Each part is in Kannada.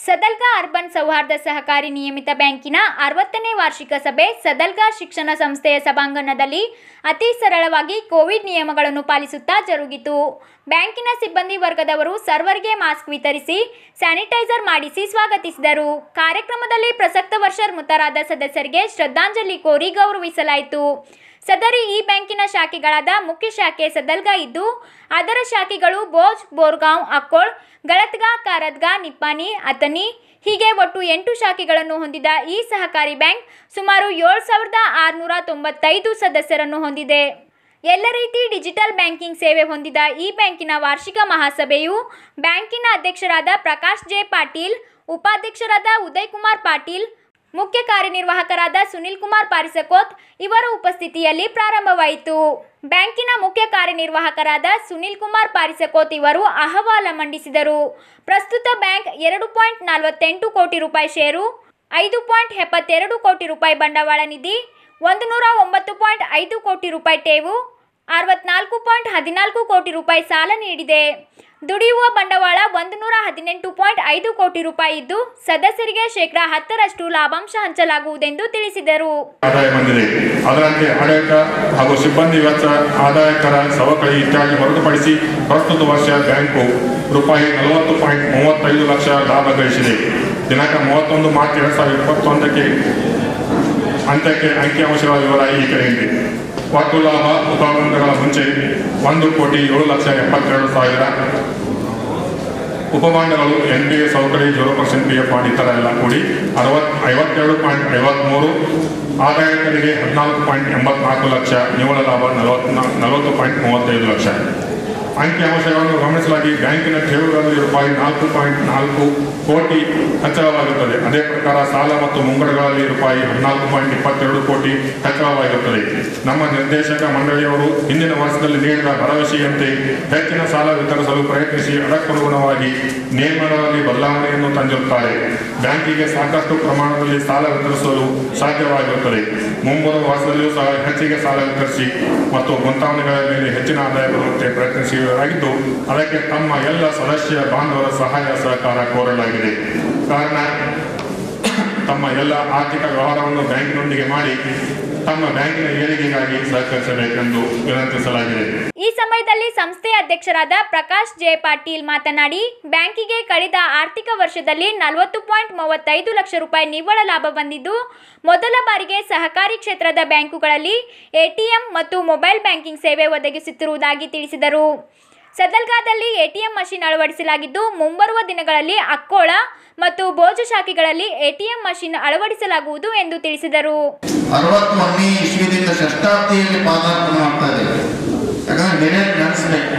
ಸದಲ್ಗಾ ಅರ್ಬನ್ ಸೌಹಾರ್ದ ಸಹಕಾರಿ ನಿಯಮಿತ ಬ್ಯಾಂಕಿನ ಅರವತ್ತನೇ ವಾರ್ಷಿಕ ಸಭೆ ಸದಲ್ಗಾ ಶಿಕ್ಷಣ ಸಂಸ್ಥೆಯ ಸಭಾಂಗಣದಲ್ಲಿ ಅತಿ ಸರಳವಾಗಿ ಕೋವಿಡ್ ನಿಯಮಗಳನ್ನು ಪಾಲಿಸುತ್ತಾ ಜರುಗಿತು ಬ್ಯಾಂಕಿನ ಸಿಬ್ಬಂದಿ ವರ್ಗದವರು ಸರ್ವರ್ಗೆ ಮಾಸ್ಕ್ ವಿತರಿಸಿ ಸ್ಯಾನಿಟೈಸರ್ ಮಾಡಿಸಿ ಸ್ವಾಗತಿಸಿದರು ಕಾರ್ಯಕ್ರಮದಲ್ಲಿ ಪ್ರಸಕ್ತ ವರ್ಷ ಮೃತರಾದ ಸದಸ್ಯರಿಗೆ ಶ್ರದ್ಧಾಂಜಲಿ ಕೋರಿ ಗೌರವಿಸಲಾಯಿತು ಸದರಿ ಈ ಬ್ಯಾಂಕಿನ ಶಾಖೆಗಳಾದ ಮುಖ್ಯ ಶಾಖೆ ಸದಲ್ಗಾ ಇದ್ದು ಅದರ ಶಾಖೆಗಳು ಬೋಜ್ ಬೋರ್ಗಾಂವ್ ಅಕ್ಕೋಳ್ ಗಳತ್ಗಾ ಕಾರದ್ಗಾ ನಿಪ್ಪಾನಿ ಅತನಿ ಹೀಗೆ ಒಟ್ಟು ಎಂಟು ಶಾಖೆಗಳನ್ನು ಹೊಂದಿದ ಈ ಸಹಕಾರಿ ಬ್ಯಾಂಕ್ ಸುಮಾರು ಏಳು ಸಾವಿರದ ಆರುನೂರ ತೊಂಬತ್ತೈದು ಸದಸ್ಯರನ್ನು ಹೊಂದಿದೆ ಎಲ್ಲ ರೀತಿ ಡಿಜಿಟಲ್ ಬ್ಯಾಂಕಿಂಗ್ ಸೇವೆ ಹೊಂದಿದ ಈ ಬ್ಯಾಂಕಿನ ವಾರ್ಷಿಕ ಮಹಾಸಭೆಯು ಬ್ಯಾಂಕಿನ ಅಧ್ಯಕ್ಷರಾದ ಪ್ರಕಾಶ್ ಜೆ ಪಾಟೀಲ್ ಉಪಾಧ್ಯಕ್ಷರಾದ ಉದಯ್ ಕುಮಾರ್ ಪಾಟೀಲ್ ಮುಖ್ಯ ಕಾರ್ಯನಿರ್ವಾಹಕರಾದ ಸುನಿಲ್ ಕುಮಾರ್ ಪಾರಿಸಕೋತ್ ಇವರ ಉಪಸ್ಥಿತಿಯಲ್ಲಿ ಪ್ರಾರಂಭವಾಯಿತು ಬ್ಯಾಂಕಿನ ಮುಖ್ಯ ಕಾರ್ಯನಿರ್ವಾಹಕರಾದ ಸುನಿಲ್ ಕುಮಾರ್ ಪಾರಿಸಕೋತ್ ಇವರು ಅಹವಾಲ ಮಂಡಿಸಿದರು ಪ್ರಸ್ತುತ ಬ್ಯಾಂಕ್ ಎರಡು ಪಾಯಿಂಟ್ ನಲವತ್ತೆಂಟು ಕೋಟಿ ರೂಪಾಯಿ ಷೇರು ಐದು ಪಾಯಿಂಟ್ ಎಪ್ಪತ್ತೆರಡು ಕೋಟಿ ರೂಪಾಯಿ ಬಂಡವಾಳ ನಿಧಿ ಒಂದು ನೂರ ಒಂಬತ್ತು ಪಾಯಿಂಟ್ ಐದು ಕೋಟಿ ರೂಪಾಯಿ ಠೇವು ಅರವತ್ನಾಲ್ಕು ಪಾಯಿಂಟ್ ಹದಿನಾಲ್ಕು ಕೋಟಿ ರೂಪಾಯಿ ಸಾಲ ನೀಡಿದೆ ದುಡಿಯುವ ಬಂಡವಾಳ ಒಂದು ನೂರ ಹದಿನೆಂಟು ಪಾಯಿಂಟ್ ಐದು ಕೋಟಿ ರೂಪಾಯಿ ಇದ್ದು ಸದಸ್ಯರಿಗೆ ಶೇಕಡಾ ಹತ್ತರಷ್ಟು ಲಾಭಾಂಶ ಹಂಚಲಾಗುವುದೆಂದು ತಿಳಿಸಿದರು ಆದಾಯ ಬಂದಿದೆ ಅದರಂತೆ ಆಡಳಿತ ಹಾಗೂ ಸಿಬ್ಬಂದಿ ವೆಚ್ಚ ಆದಾಯ ಕರ ಸವಕಳಿ ಇತ್ಯಾದಿ ಹೊರತುಪಡಿಸಿ ಪ್ರಸ್ತುತ ವರ್ಷ ಬ್ಯಾಂಕು ರೂಪಾಯಿ ನಲವತ್ತು ಪಾಯಿಂಟ್ ಮೂವತ್ತೈದು ಲಕ್ಷ ಲಾಭ ಗಳಿಸಿದೆ ದಿನಾಂಕ ಮೂವತ್ತೊಂದು ಮಾರ್ಚ್ ಎರಡು ಸಾವಿರದ ಇಪ್ಪತ್ತೊಂದಕ್ಕೆ ಅಂತ್ಯಕ್ಕೆ ಅಂಕಿಅಂಶಗಳ ವಿವರ ಈ ಕೆಳಗಿದೆ ಒಟ್ಟು ಲಾಭ ಉಪಬಂಧಗಳ ಮುಂಚೆ ಒಂದು ಕೋಟಿ ಏಳು ಲಕ್ಷ ಎಪ್ಪತ್ತೆರಡು ಸಾವಿರ ಉಪಮಾಂಡಗಳು ಎನ್ ಪಿ ಎ ಸೌಕರ್ಯ ಜೀರೋ ಪರ್ಸೆಂಟ್ ಪಿ ಎಫ್ ಮಾಡಿ ಇತರ ಎಲ್ಲ ಕೂಡಿ ಅರವತ್ ಐವತ್ತೆರಡು ಪಾಯಿಂಟ್ ಐವತ್ಮೂರು ಆದಾಯ ತೆರಿಗೆ ಹದಿನಾಲ್ಕು ಪಾಯಿಂಟ್ ಎಂಬತ್ನಾಲ್ಕು ಲಕ್ಷ ನಿವ್ವಳ ಲಾಭ ನಲವತ್ ನಲವತ್ತು ಪಾಯಿಂಟ್ ಮೂವತ್ತೈದು ಲಕ್ಷ ಅಂಕಿಅಂಶಗಳನ್ನು ಗಮನಿಸಲಾಗಿ ಬ್ಯಾಂಕಿನ ಠೇವುಗಳಲ್ಲಿ ರೂಪಾಯಿ ನಾಲ್ಕು ಪಾಯಿಂಟ್ ನಾಲ್ಕು ಕೋಟಿ ಹೆಚ್ಚಳವಾಗುತ್ತದೆ ಅದೇ ಪ್ರಕಾರ ಸಾಲ ಮತ್ತು ಮುಂಗಡಗಳಲ್ಲಿ ರೂಪಾಯಿ ಹದಿನಾಲ್ಕು ಪಾಯಿಂಟ್ ಇಪ್ಪತ್ತೆರಡು ಕೋಟಿ ಹೆಚ್ಚಳವಾಗಿರುತ್ತದೆ ನಮ್ಮ ನಿರ್ದೇಶಕ ಮಂಡಳಿಯವರು ಹಿಂದಿನ ವರ್ಷದಲ್ಲಿ ನೀಡಿದ ಭರವಸೆಯಂತೆ ಹೆಚ್ಚಿನ ಸಾಲ ವಿತರಿಸಲು ಪ್ರಯತ್ನಿಸಿ ಅದಕ್ಕನುಗುಣವಾಗಿ ನಿಯಮಗಳಲ್ಲಿ ಬದಲಾವಣೆಯನ್ನು ತಂದಿರುತ್ತಾರೆ ಬ್ಯಾಂಕಿಗೆ ಸಾಕಷ್ಟು ಪ್ರಮಾಣದಲ್ಲಿ ಸಾಲ ವಿತರಿಸಲು ಸಾಧ್ಯವಾಗಿರುತ್ತದೆ ಮುಂಬರುವ ವರ್ಷದಲ್ಲಿಯೂ ಸಹ ಹೆಚ್ಚಿಗೆ ಸಾಲ ವಿತರಿಸಿ ಮತ್ತು ಮುಂತಾವಣೆಗಳ ಮೇಲೆ ಹೆಚ್ಚಿನ ಆದಾಯ ಬರುವಂತೆ ಪ್ರಯತ್ನಿಸಿರುವುದಾಗಿದ್ದು ಅದಕ್ಕೆ ತಮ್ಮ ಎಲ್ಲ ಸದಸ್ಯ ಬಾಂಧವರ ಸಹಾಯ ಸಹಕಾರ ಕೋರಲಾಗಿದೆ ಕಾರಣ ತಮ್ಮ ಎಲ್ಲ ಆರ್ಥಿಕ ವ್ಯವಹಾರವನ್ನು ಬ್ಯಾಂಕಿನೊಂದಿಗೆ ಮಾಡಿ ತಮ್ಮ ಬ್ಯಾಂಕಿನ ಏಳಿಗೆಗಾಗಿ ಸಹಕರಿಸಬೇಕೆಂದು ವಿನಂತಿಸಲಾಗಿದೆ ಈ ಸಮಯದಲ್ಲಿ ಸಂಸ್ಥೆಯ ಅಧ್ಯಕ್ಷರಾದ ಪ್ರಕಾಶ್ ಜೆ ಪಾಟೀಲ್ ಮಾತನಾಡಿ ಬ್ಯಾಂಕಿಗೆ ಕಳೆದ ಆರ್ಥಿಕ ವರ್ಷದಲ್ಲಿ ನಲವತ್ತು ಪಾಯಿಂಟ್ ಮೂವತ್ತೈದು ಲಕ್ಷ ರೂಪಾಯಿ ನಿವ್ವಳ ಲಾಭ ಬಂದಿದ್ದು ಮೊದಲ ಬಾರಿಗೆ ಸಹಕಾರಿ ಕ್ಷೇತ್ರದ ಬ್ಯಾಂಕುಗಳಲ್ಲಿ ಎಟಿಎಂ ಮತ್ತು ಮೊಬೈಲ್ ಬ್ಯಾಂಕಿಂಗ್ ಸೇವೆ ಒದಗಿಸುತ್ತಿರುವುದಾಗಿ ತಿಳಿಸಿದರು ಸದಲ್ಗಾದಲ್ಲಿ ಎಟಿಎಂ ಮಷಿನ್ ಅಳವಡಿಸಲಾಗಿದ್ದು ಮುಂಬರುವ ದಿನಗಳಲ್ಲಿ ಅಕ್ಕೋಳ ಮತ್ತು ಬೋಜು ಶಾಖೆಗಳಲ್ಲಿ ಎಟಿಎಂ ಮಷಿನ್ ಅಳವಡಿಸಲಾಗುವುದು ಎಂದು ತಿಳಿಸಿದರು ಅರವತ್ತೊಂದನೇ ಇಸ್ವಿದಿಂದ ಷಷ್ಟಾಬ್ದಿಯಲ್ಲಿ ಪಾದಾರ್ಪಣೆ ಮಾಡ್ತಾ ಇದ್ದೇವೆ ಯಾಕಂದ್ರೆ ಹಿರಿಯರ್ ನೆನೆಸ್ಬೇಕು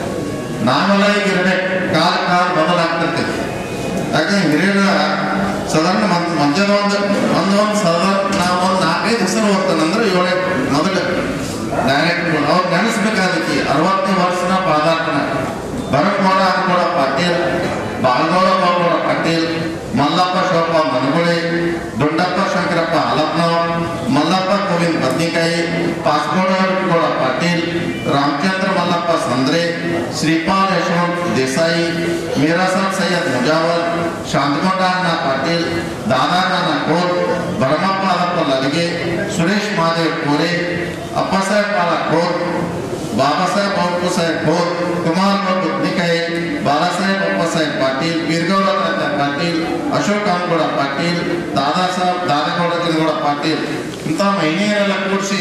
ನಾವೆಲ್ಲ ಈಗ ಇರ್ಬೇಕು ಕಾಲ ಕಾಲ ಬದಲಾಗ್ತಿರ್ತೈತಿ ಯಾಕಂದ್ರೆ ಹಿರಿಯರ ಸಾಧಾರಣ ಮಂತ್ ಮಂಜದ ಒಂದು ಒಂದೊಂದು ಸಾಧಾರಣ ನಾವು ಒಂದು ನಾಲ್ಕೈದು ಹೆಸರು ಹೋಗ್ತಾನಂದ್ರೆ ಏಳೇ ಮೊದಲು ಡೈರೆಕ್ಟ್ ಅವ್ರು ನೆನೆಸ್ಬೇಕಾದಕ್ಕೆ ಅರವತ್ತನೇ ವರ್ಷದ ಪಾದಾರ್ಪಣೆ ಭರತ್ಗೌಡ ಅನ್ಕೋಡ ಪಾಟೀಲ್ ಬಾಲಗೌಡ ಬಾಬುಗೌಡ ಪಾಟೀಲ್ ಮಲ್ಲಪ್ಪ ಶಿವಪ್ಪ ಮನಗುಳಿ ದೊಡ್ಡಪ್ಪ ಶಂಕರಪ್ಪ ಹಲಪ್ನವ್ ಮಲ್ಲಪ್ಪ ಗೋವಿಂದ್ ಬದ್ನಿಕಾಯಿ ಪಾಸ್ಗೌಡ ಗೌಡ ಪಾಟೀಲ್ ರಾಮಚಂದ್ರ ಮಲ್ಲಪ್ಪ ಸಂದ್ರೆ ಶ್ರೀಪಾಲ್ ಯಶವಂತ್ ದೇಸಾಯಿ ಮೀರಾಸಾಬ್ ಸೈಯದ್ ಮುಜಾವರ್ ಶಾಂತಗೊಂಡ ಅಣ್ಣ ಪಾಟೀಲ್ ದಾದಾನನ್ನ ಕೋರ್ ಭರಮಪ್ಪ ಅದಪ್ಪ ಲಲಿಗೆ ಸುರೇಶ್ ಮಹಾದೇವ್ ಕೋರೆ ಅಪ್ಪಸಾಹೇಬ್ ಪಾಲ ಕೋರ್ ಬಾಬಾಸಾಹೇಬ್ ಬಾಬು ಸಾಹೇಬ್ ಬೋರ್ ಕುಮಾರ್ ಬಾಬು ಬದ್ನಿಕಾಯಿ ಬಾಲಾಸಾಹೇಬ್ ಅಪ್ಪಸಾಹೇಬ್ ಪಾಟೀಲ್ ವೀರಗೌಡ ತಾತ ಪಾಟೀಲ್ ಅಶೋಕ್ ಅಂಗೌಡ ಪಾಟೀಲ್ ದಾದಾ ಸಾಹೇಬ್ ದಾದಗೌಡ ಜನಗೌಡ ಪಾಟೀಲ್ ಇಂಥ ಮಹಿಳೆಯರೆಲ್ಲ ಕೂಡಿಸಿ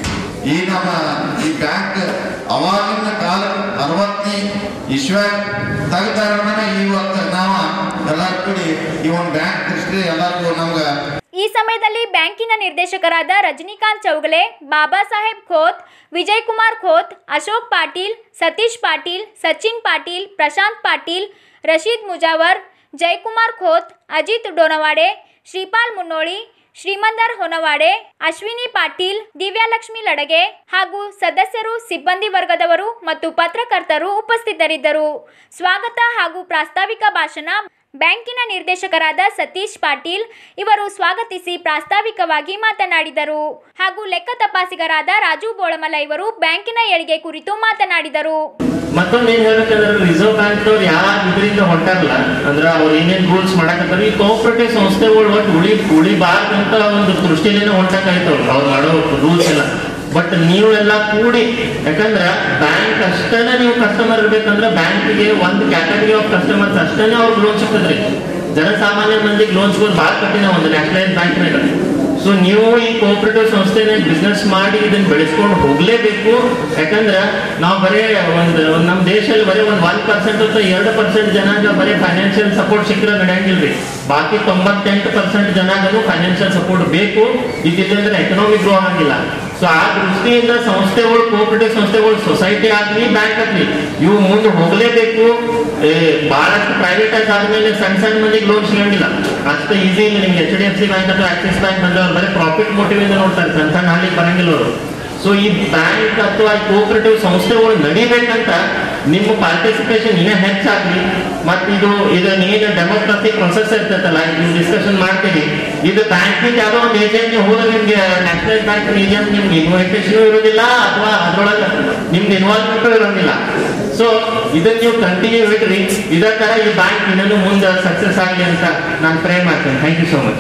ಈ ನಮ್ಮ ಈ ಬ್ಯಾಂಕ್ ಅವಾಗಿನ ಕಾಲ ಅರವತ್ತನೇ ಇಶ್ವ ತೆಗ್ದಾರ ಇವತ್ತು ನಾವು ಎಲ್ಲರೂ ಕೂಡಿ ಈ ಒಂದು ಬ್ಯಾಂಕ್ ದೃಷ್ಟಿ ಎಲ್ಲರಿಗೂ ನಮ್ಗೆ ಈ ಸಮಯದಲ್ಲಿ ಬ್ಯಾಂಕಿನ ನಿರ್ದೇಶಕರಾದ ರಜನಿಕಾಂತ್ ಚೌಗಲೆ ಬಾಬಾ ಸಾಹೇಬ್ ಖೋತ್ ವಿಜಯ್ ಕುಮಾರ್ ಖೋತ್ ಅಶೋಕ್ ಪಾಟೀಲ್ ಸತೀಶ್ ಪಾಟೀಲ್ ಸಚಿನ್ ಪಾಟೀಲ್ ಪ್ರಶಾಂತ್ ಪಾಟೀಲ್ ರಶೀದ್ ಮುಜಾವರ್ ಜಯಕುಮಾರ್ ಖೋತ್ ಅಜಿತ್ ಡೋನವಾಡೆ ಶ್ರೀಪಾಲ್ ಮುನ್ನೋಳಿ ಶ್ರೀಮಂದರ್ ಹೊನವಾಡೆ ಅಶ್ವಿನಿ ಪಾಟೀಲ್ ದಿವ್ಯಾಲಕ್ಷ್ಮಿ ಲಡಗೆ ಹಾಗೂ ಸದಸ್ಯರು ಸಿಬ್ಬಂದಿ ವರ್ಗದವರು ಮತ್ತು ಪತ್ರಕರ್ತರು ಉಪಸ್ಥಿತರಿದ್ದರು ಸ್ವಾಗತ ಹಾಗೂ ಪ್ರಾಸ್ತಾವಿಕ ಭಾಷಣ ಬ್ಯಾಂಕಿನ ನಿರ್ದೇಶಕರಾದ ಸತೀಶ್ ಪಾಟೀಲ್ ಇವರು ಸ್ವಾಗತಿಸಿ ಪ್ರಾಸ್ತಾವಿಕವಾಗಿ ಮಾತನಾಡಿದರು ಹಾಗೂ ಲೆಕ್ಕ ತಪಾಸಿಗರಾದ ರಾಜು ಬೋಳಮಲ ಇವರು ಬ್ಯಾಂಕಿನ ಏಳಿಗೆ ಕುರಿತು ಮಾತನಾಡಿದರು ಮತ್ತೊಂದು ಏನ್ ಹೇಳ್ಬೇಕಂದ್ರೆ ರಿಸರ್ವ್ ಬ್ಯಾಂಕ್ ಅವ್ರು ಯಾರು ಇದರಿಂದ ಹೊಂಟಾರಲ್ಲ ಅಂದ್ರೆ ಅವ್ರು ಏನೇನ್ ರೂಲ್ಸ್ ಮಾಡಕತ್ತಾರ ಈ ಕೋಆಪರೇಟಿವ್ ಸಂಸ್ಥೆಗಳು ಒಟ್ಟು ಉಳಿ ಉಳಿಬಾರ್ದಂತ ಒಂದು ದೃಷ್ಟಿಲೇನೆ ಹೊಂಟಂಗಾಯ್ತವ್ರು ಅವ್ರು ಮಾಡೋ ರೂಲ್ಸ್ ಎಲ್ಲ ಬಟ್ ನೀವೆಲ್ಲ ಕೂಡಿ ಯಾಕಂದ್ರ ಬ್ಯಾಂಕ್ ಅಷ್ಟೇನೆ ನೀವು ಕಸ್ಟಮರ್ ಇರ್ಬೇಕಂದ್ರೆ ಬ್ಯಾಂಕಿಗೆ ಒಂದು ಕ್ಯಾಟಗರಿ ಆಫ್ ಕಸ್ಟಮರ್ಸ್ ಅಷ್ಟೇನೆ ಅವ್ರಿಗೆ ಲೋನ್ ಸಿಗ್ತದ್ರಿ ಜನಸಾಮಾನ್ಯ ಮಂದಿಗೆ ಲೋನ್ಸ್ಗಳು ಭಾಳ ಕಠಿಣ ಒಂದು ನ್ಯಾಷನಲೈಸ್ ಬ್ಯಾಂಕ್ನಾಗ ಸೊ ನೀವು ಈ ಕೋಆಪರೇಟಿವ್ ಸಂಸ್ಥೆನ ಬಿಸ್ನೆಸ್ ಮಾಡಿ ಇದನ್ನ ಬೆಳೆಸ್ಕೊಂಡು ಹೋಗ್ಲೇಬೇಕು ಯಾಕಂದ್ರ ನಾವು ಬರೇ ಒಂದು ಒಂದ್ ನಮ್ಮ ದೇಶದಲ್ಲಿ ಬರೀ ಒಂದ್ ಒನ್ ಪರ್ಸೆಂಟ್ ಅಥವಾ ಎರಡು ಪರ್ಸೆಂಟ್ ಜನಾಗ ಬರೀ ಫೈನಾನ್ಷಿಯಲ್ ಸಪೋರ್ಟ್ ಸಿಕ್ಕರೆ ನಡೆಯಂಗಿಲ್ರಿ ಬಾಕಿ ತೊಂಬತ್ತೆಂಟು ಪರ್ಸೆಂಟ್ ಜನಾಗನು ಫೈನಾನ್ಷಿಯಲ್ ಸಪೋರ್ಟ್ ಬೇಕು ಇದಿಲ್ಲಂದ್ರೆ ಎಕನಾಮಿಕ್ ಗ್ರೋ ಆಗಂಗಿಲ್ಲ ಸೊ ಆ ದೃಷ್ಟಿಯಿಂದ ಸಂಸ್ಥೆಗಳು ಕೋಆಪರೇಟಿವ್ ಸಂಸ್ಥೆಗಳು ಸೊಸೈಟಿ ಆಗ್ಲಿ ಬ್ಯಾಂಕ್ ಆಗ್ಲಿ ಇವು ಮುಂದೆ ಹೋಗ್ಲೇಬೇಕು ಏ, ಬಹಳಷ್ಟು ಪ್ರೈವೇಟೈಸ್ ಆದ್ಮೇಲೆ ಸಣ್ಣ ಸಣ್ಣ ಮಂದಿಗೆ ಲೋನ್ ಸಿಗಂಗಿಲ್ಲ ಅಷ್ಟು ಈಸಿ ಇಲ್ಲ ನಿಮ್ಗೆ H D F C bank ಅಥವಾ ಆಕ್ಸಿಸ್ ಬ್ಯಾಂಕ್ ಬಂದವ್ರು ಬರೀ ಪ್ರಾಫಿಟ್ ಮೋಟಿವ್ ಇಂದ ನೋಡ್ತಾರೆ ಸಣ್ಣ ಸಣ್ಣ ಹಳ್ಳಿಗೆ ಬರಂಗಿಲ್ಲ ಅವರು ಸೊ ಈ ಬ್ಯಾಂಕ್ ಅಥವಾ ಈ ಕೋಆಪರೇಟಿವ್ ಸಂಸ್ಥೆಗಳು ನಡಿಬೇಕಂತ ನಿಮ್ಮ ಪಾರ್ಟಿಸಿಪೇಷನ್ ಇನ್ನೇ ಹೆಚ್ಚಾಗ್ಲಿ ಮತ್ತೆ ಇದು ಇದನ್ನೇನು ಡೆಮೋಕ್ರಸಿ ಪ್ರೊಸೆಸ್ ಇರ್ತೈತಲ್ಲ ಇದು ಡಿಸ್ಕಷನ್ ಮಾಡ್ತೀವಿ ಇದು ಬ್ಯಾಂಕಿಂಗ್ ಯಾವುದೋ ಒಂದು ಏಜೆಂಟ್ ಹೋದ್ರೆ ನಿಮ್ಗೆ ನ್ಯಾಷನಲ್ ಬ್ಯಾಂಕ್ ಏಜೆಂಟ್ ನಿಮ್ಗೆ ಇನ್ವೈಟೇಷನ್ ಇರೋದಿಲ್ಲ ಅಥವಾ ಅದ್ರೊಳಗೆ ನಿಮ್ಗೆ ಇನ್ವಾಲ್ವ್ಮೆಂಟ್ ಇರೋದಿಲ್ಲ ಸೊ ಇದನ್ನ ನೀವು ಕಂಟಿನ್ಯೂ ಇಡ್ರಿ ಇದೇ ತರ ಈ ಬ್ಯಾಂಕ್ ಇನ್ನೂ ಮುಂದೆ ಸಕ್ಸಸ್ ಆಗಲಿ ಅಂತ ನಾನು ಪ್ರೇ ಮಾಡ್ತೇನೆ ಥ್ಯಾಂಕ್ ಯು ಸೋ ಮಚ್